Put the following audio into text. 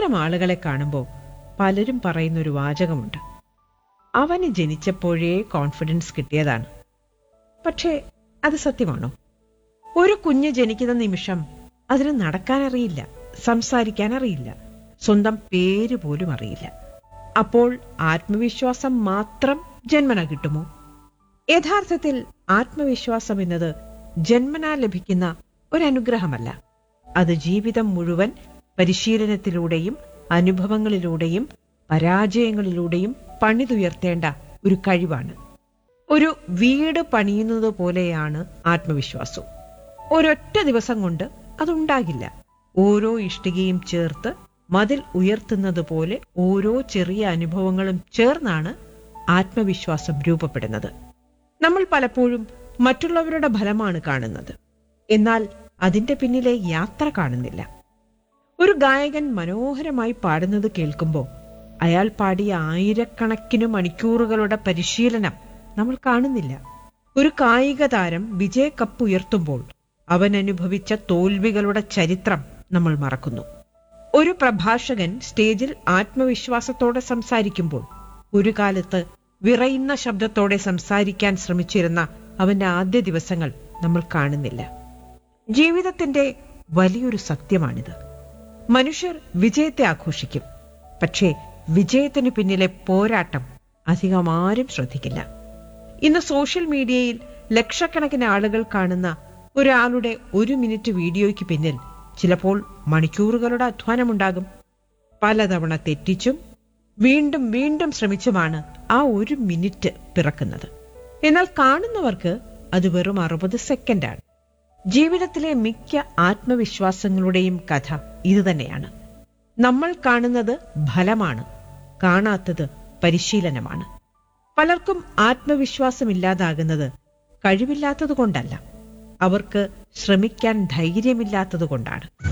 അത്തരം ആളുകളെ കാണുമ്പോൾ പലരും പറയുന്ന ഒരു വാചകമുണ്ട് അവന് ജനിച്ചപ്പോഴേ കോൺഫിഡൻസ് കിട്ടിയതാണ് പക്ഷേ അത് സത്യമാണോ ഒരു കുഞ്ഞ് ജനിക്കുന്ന നിമിഷം അതിന് നടക്കാനറിയില്ല സംസാരിക്കാൻ അറിയില്ല സ്വന്തം പേര് പോലും അറിയില്ല അപ്പോൾ ആത്മവിശ്വാസം മാത്രം ജന്മന കിട്ടുമോ യഥാർത്ഥത്തിൽ ആത്മവിശ്വാസം എന്നത് ജന്മനാ ലഭിക്കുന്ന ഒരു അനുഗ്രഹമല്ല അത് ജീവിതം മുഴുവൻ പരിശീലനത്തിലൂടെയും അനുഭവങ്ങളിലൂടെയും പരാജയങ്ങളിലൂടെയും പണിതുയർത്തേണ്ട ഒരു കഴിവാണ് ഒരു വീട് പണിയുന്നത് പോലെയാണ് ആത്മവിശ്വാസവും ഒരൊറ്റ ദിവസം കൊണ്ട് അതുണ്ടാകില്ല ഓരോ ഇഷ്ടികയും ചേർത്ത് മതിൽ ഉയർത്തുന്നത് പോലെ ഓരോ ചെറിയ അനുഭവങ്ങളും ചേർന്നാണ് ആത്മവിശ്വാസം രൂപപ്പെടുന്നത് നമ്മൾ പലപ്പോഴും മറ്റുള്ളവരുടെ ഫലമാണ് കാണുന്നത് എന്നാൽ അതിന്റെ പിന്നിലെ യാത്ര കാണുന്നില്ല ഒരു ഗായകൻ മനോഹരമായി പാടുന്നത് കേൾക്കുമ്പോൾ അയാൾ പാടിയ ആയിരക്കണക്കിന് മണിക്കൂറുകളുടെ പരിശീലനം നമ്മൾ കാണുന്നില്ല ഒരു കായിക താരം വിജയ കപ്പ് ഉയർത്തുമ്പോൾ അവൻ അനുഭവിച്ച തോൽവികളുടെ ചരിത്രം നമ്മൾ മറക്കുന്നു ഒരു പ്രഭാഷകൻ സ്റ്റേജിൽ ആത്മവിശ്വാസത്തോടെ സംസാരിക്കുമ്പോൾ ഒരു കാലത്ത് വിറയുന്ന ശബ്ദത്തോടെ സംസാരിക്കാൻ ശ്രമിച്ചിരുന്ന അവന്റെ ആദ്യ ദിവസങ്ങൾ നമ്മൾ കാണുന്നില്ല ജീവിതത്തിന്റെ വലിയൊരു സത്യമാണിത് മനുഷ്യർ വിജയത്തെ ആഘോഷിക്കും പക്ഷേ വിജയത്തിന് പിന്നിലെ പോരാട്ടം അധികം ആരും ശ്രദ്ധിക്കില്ല ഇന്ന് സോഷ്യൽ മീഡിയയിൽ ലക്ഷക്കണക്കിന് ആളുകൾ കാണുന്ന ഒരാളുടെ ഒരു മിനിറ്റ് വീഡിയോയ്ക്ക് പിന്നിൽ ചിലപ്പോൾ മണിക്കൂറുകളുടെ അധ്വാനമുണ്ടാകും പലതവണ തെറ്റിച്ചും വീണ്ടും വീണ്ടും ശ്രമിച്ചുമാണ് ആ ഒരു മിനിറ്റ് പിറക്കുന്നത് എന്നാൽ കാണുന്നവർക്ക് അത് വെറും അറുപത് സെക്കൻഡാണ് ജീവിതത്തിലെ മിക്ക ആത്മവിശ്വാസങ്ങളുടെയും കഥ ഇതുതന്നെയാണ് നമ്മൾ കാണുന്നത് ഫലമാണ് കാണാത്തത് പരിശീലനമാണ് പലർക്കും ആത്മവിശ്വാസമില്ലാതാകുന്നത് കഴിവില്ലാത്തത് കൊണ്ടല്ല അവർക്ക് ശ്രമിക്കാൻ ധൈര്യമില്ലാത്തത് കൊണ്ടാണ്